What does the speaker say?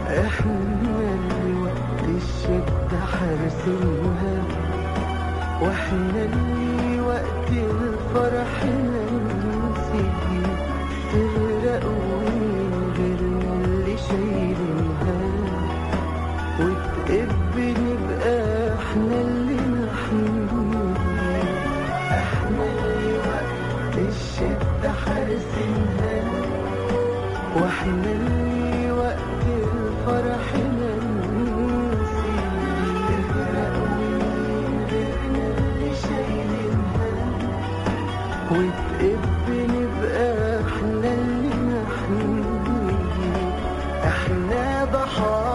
احنا اللي وقت الشدة حارسينها واحنا اللي وقت الفرح ننسيه تغرق ومن غيرنا اللي شايلينها وتقب نبقى احنا اللي نحميها احنا اللي وقت الشدة حارسينها واحنا اللي وقت الفرح ننسي تغرق ومن غيرنا اللي شايلينها وتقب نبقى احنا اللي نحميه احنا ضحايا